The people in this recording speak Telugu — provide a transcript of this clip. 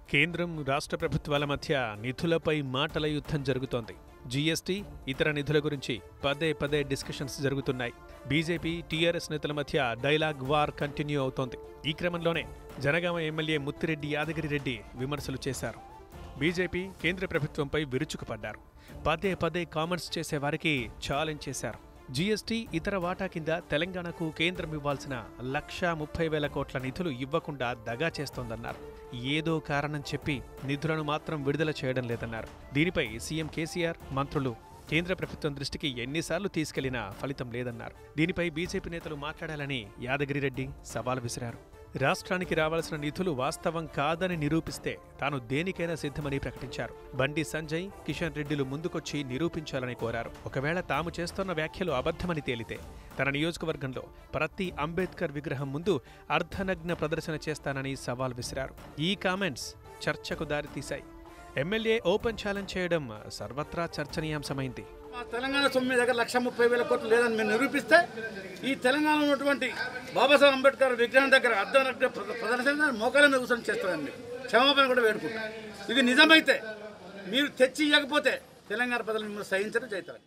కేంద్రం రాష్ట్ర ప్రభుత్వాల మధ్య నిధులపై మాటల యుద్ధం జరుగుతోంది జీఎస్టీ ఇతర నిధుల గురించి పదే పదే డిస్కషన్స్ జరుగుతున్నాయి బీజేపీ టీఆర్ఎస్ నేతల మధ్య డైలాగ్ వార్ కంటిన్యూ అవుతోంది ఈ క్రమంలోనే జనగామ ఎమ్మెల్యే ముత్తిరెడ్డి యాదగిరిరెడ్డి విమర్శలు చేశారు బీజేపీ కేంద్ర ప్రభుత్వంపై విరుచుకుపడ్డారు పదే పదే కామెంట్స్ చేసేవారికి ఛాలెంజ్ చేశారు జీఎస్టీ ఇతర వాటా కింద తెలంగాణకు కేంద్రం ఇవ్వాల్సిన లక్షా ముప్పై వేల కోట్ల నిధులు ఇవ్వకుండా దగా చేస్తోందన్నారు ఏదో కారణం చెప్పి నిధులను మాత్రం విడుదల చేయడం లేదన్నారు దీనిపై సీఎం కేసీఆర్ మంత్రులు కేంద్ర ప్రభుత్వం దృష్టికి ఎన్నిసార్లు తీసుకెళ్లినా ఫలితం లేదన్నారు దీనిపై బీజేపీ నేతలు మాట్లాడాలని యాదగిరిరెడ్డి సవాల్ విసిరారు రాష్ట్రానికి రావాల్సిన నిధులు వాస్తవం కాదని నిరూపిస్తే తాను దేనికైనా సిద్ధమని ప్రకటించారు బండి సంజయ్ కిషన్ రెడ్డిలు ముందుకొచ్చి నిరూపించాలని కోరారు ఒకవేళ తాము చేస్తున్న వ్యాఖ్యలు అబద్ధమని తేలితే తన నియోజకవర్గంలో ప్రతి అంబేద్కర్ విగ్రహం ముందు అర్ధనగ్న ప్రదర్శన చేస్తానని సవాల్ విసిరారు ఈ కామెంట్స్ చర్చకు దారితీశాయి ఎమ్మెల్యే ఓపెన్ ఛాలెంజ్ చేయడం సర్వత్రా చర్చనీయాంశమైంది మా తెలంగాణ సొమ్ము మీ దగ్గర లక్ష ముప్పై వేల కోట్లు లేదని మీరు నిరూపిస్తే ఈ తెలంగాణలో ఉన్నటువంటి బాబాసాహెబ్ అంబేద్కర్ విగ్రహం దగ్గర అర్ధ ప్రదర్శన మోకాల మీద కూర్చొని చేస్తారని మీరు క్షమాపణ కూడా వేడుకుంటారు ఇది నిజమైతే మీరు తెచ్చి ఇవ్వకపోతే తెలంగాణ ప్రజలు మిమ్మల్ని సహించడం చేస్తారు